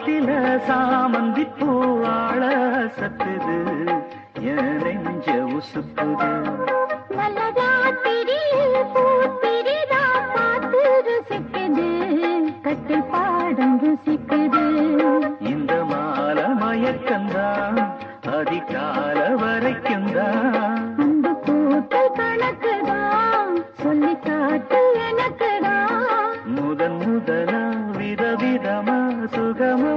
சாமத்தில சாமந்தி பூவாழ சத்துது என் நெஞ்ச உசுப்புது நல்ல ராத்திரியில் பூத்திரிதா பார்த்து ருசிக்குது கட்டில் பாடம் ருசிக்குது இந்த மால மயக்கந்தான் அதிகால வரைக்கும் தான் அந்த கூட்டல் கணக்குதான் சொல்லி காட்டு எனக்குதான் முதன் முதலா விதவிதமா சுகமோ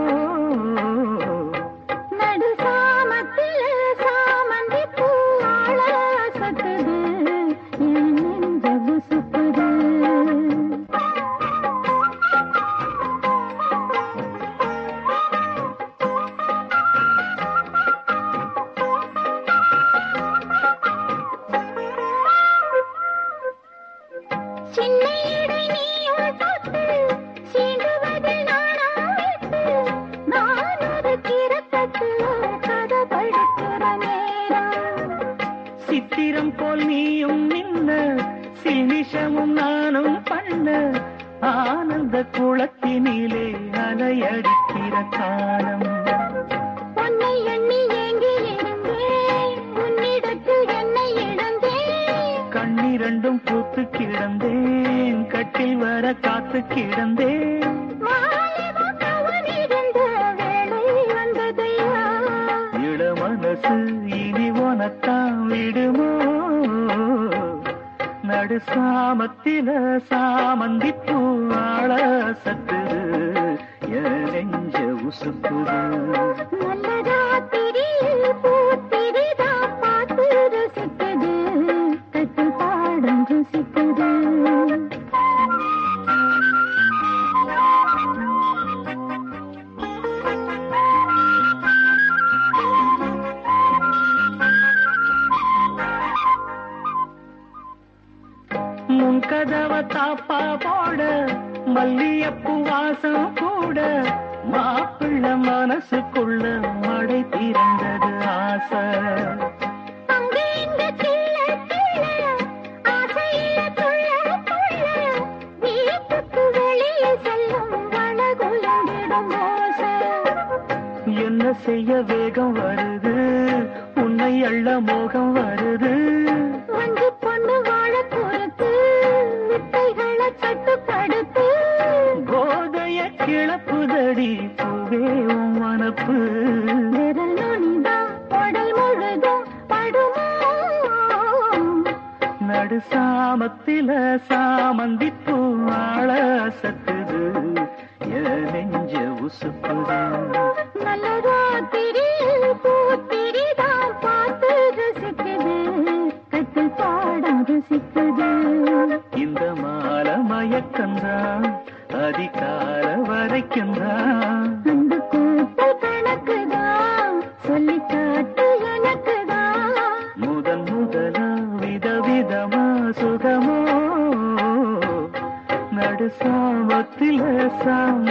நடு சாமத்தில சாமந்தி பூவாழ சத்துது என் நெஞ்ச உசுப்புது சின்ன இடை நீயும் தொட்டு சீண்டுவது நாணம் விட்டு நான் ஒரு கிறக்கத்துல கதை படிக்கிற நேரம் சித்திரம் போல் நீயும் நின்ன சினிஷமும் நானும் பண்ண ஆனந்த குளத்தினிலே அலையடிக்கிற காலம் உன்னை எண்ணி ஏங்கி இருந்தேன் உன்னிடத்தில் என்னை இழந்தேன் கண்ணிரண்டும் பூத்து கிடந்தேன் கட்டில் வர காத்து கிடந்தேன் வாலிபம் கவனிருந்த வேளை வந்ததையா இள மனசு இனி உனத்தான் விடுமோ நடு சாமத்தில சாமந்தி பூவாழ சத்துது என் நெஞ்ச உசுப்புது நல்ல ராத்திரியில் பூத்திரிதா பார்த்து ரசிக்குது கட்டில் பாடம் ருசிக்குது முன் கதவ தாப்பா போட மல்லியப்பூ வாசம் கூட மாப்பிள்ள மனசுக்குள்ள மடை திறந்தது ஆசை அங்கே இங்கு கிள்ள கிள்ள ஆசையில துள்ள துள்ள வீட்டுக்கு வெளியே செல்லும் வனகுலங்கிடும் ஓசை என்ன செய்ய வேகம் வருது உன்னை அள்ள மோகம் வருது வந்து பொண்ணு வாழ பொறுத்து வித்தைகளை கட்டுப்படுத்து கோதைய கிளப்புதடி பூவே உன் மனப்பு விரல் நுனிதான் உடல் முழுதும் படுமோ நடு சாமத்தில சாமந்தி பூவாழ சத்துது என் நெஞ்ச உசுப்புது நல்ல ராத்திரியில் பூத்திரிதான் பார்த்து ரசிக்குது கட்டில் பாடம் ருசிக்குது இந்த மால மயக்கந்தான் அதிகால வரைக்கும்தான் அந்த கூட்டல் கணக்குதான் சொல்லி காட்டு எனக்குதான் முதன் முதலா விதவிதமா சுகமோ நடு சாமத்தில சாம